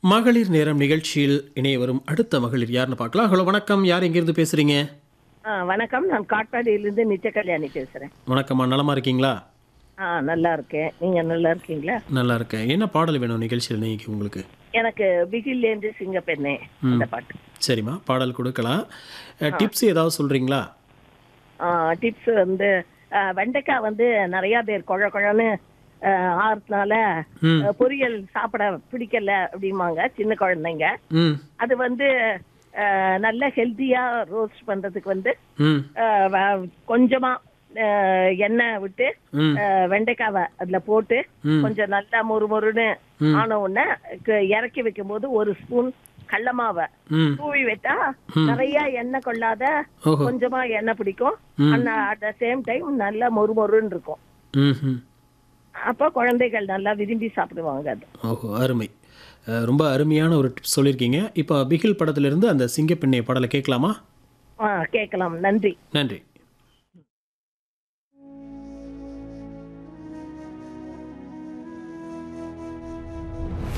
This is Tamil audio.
மகளிர் நேரம் நிகழ்ச்சியில் இணைய வரும் அடுத்த மகளிர் யாருன்னு பார்க்கலாம் ஹலோ வணக்கம் யார் எங்கிருந்து பேசுறீங்க ஆ வணக்கம் நான் காட்பாடியிலிருந்து நித்திய கல்யாணி பேசுறேன் வணக்கம்மா நலமா இருக்கீங்களா ஆ நல்லா இருக்கேன் நீங்க நல்லா இருக்கீங்களா நல்லா இருக்கேன் என்ன பாடல் வேணும் நிகழ்ச்சியில் இன்னைக்கு உங்களுக்கு எனக்கு பிகில்லேருந்து சிங்கப்பெண்ணே அந்த பாட்டு சரிம்மா பாடல் கொடுக்கலாம் டிப்ஸ் ஏதாவது சொல்றீங்களா டிப்ஸ் வந்து ஆ, வெண்டைக்காய் வந்து நிறைய பேர் குழ குழன்னு ஆ, ஆறுனால ம். ஆ, பொரியல் சாப்பிட பிடிக்கல அப்படிம்பாங்க சின்ன குழந்தைங்க ம் அது வந்து ஆ, நல்ல ஹெல்த்தியா ரோஸ்ட் பண்றதுக்கு வந்து ம் ஆ, வ- கொஞ்சமா ஆ, எண்ணெய் விட்டு ம் ஆ, வெண்டைக்காவை அதுல போட்டு ம். கொஞ்சம் நல்லா மொறு மொறுன்னு ஆன உடனே க- இறக்கி வைக்கும் போது ஒரு ஸ்பூன் கடலமாவை ம் தூவி விட்டா நிறைய எண்ணெய் கொள்ளாத ஓஹோ கொஞ்சமா எண்ணெய் பிடிக்கும் அட் த சேம் டைம் நல்லா மொறு மொறுன்னு இருக்கும் ம் ம் அப்போ குழந்தைகள் நல்லா விரும்பி சாப்பிடுவாங்க அது ஓஹோ அருமை அஹ், ரொம்ப அருமையான ஒரு டிப்ஸ் சொல்லியிருக்கீங்க இப்போ பிகில் படத்திலிருந்து அந்த சிங்கப்பெண்ணை பாடலை கேட்கலாமா ஆ கேட்கலாம் நன்றி நன்றி